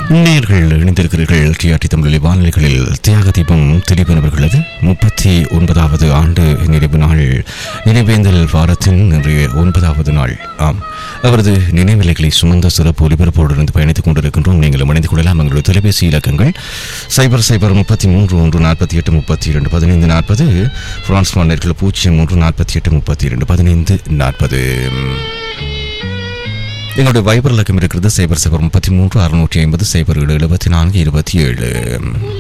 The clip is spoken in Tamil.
நேர்கள் இணைந்திருக்கிறீர்கள் டிஆர்டி தமிழ் வானொலிகளில் தியாக தீபம் திலீபனவர்களது முப்பத்தி ஒன்பதாவது ஆண்டு நிறைவு நாள் நினைவேந்தல் வாரத்தின் இன்றைய ஒன்பதாவது நாள் ஆம் அவரது நினைவிலைகளை சுமந்த சிறப்பு ஒலிபரப்போடு இருந்து பயணித்துக் கொண்டிருக்கின்றோம் நீங்களும் இணைந்து கொள்ளலாம் எங்களுடைய தொலைபேசி இலக்கங்கள் சைபர் சைபர் முப்பத்தி மூன்று ஒன்று நாற்பத்தி எட்டு முப்பத்தி இரண்டு பதினைந்து நாற்பது பிரான்ஸ் மாநிலர்கள் பூஜ்ஜியம் மூன்று நாற்பத்தி எட்டு முப்பத்தி இரண்டு பதினைந்து நாற்பது எங்களுடைய வைபர் இலக்கம் இருக்கிறது சைபர் சைபர் முப்பத்தி மூன்று அறுநூற்றி ஐம்பது சைபர் ஏழு எழுபத்தி நான்கு இருபத்தி ஏழு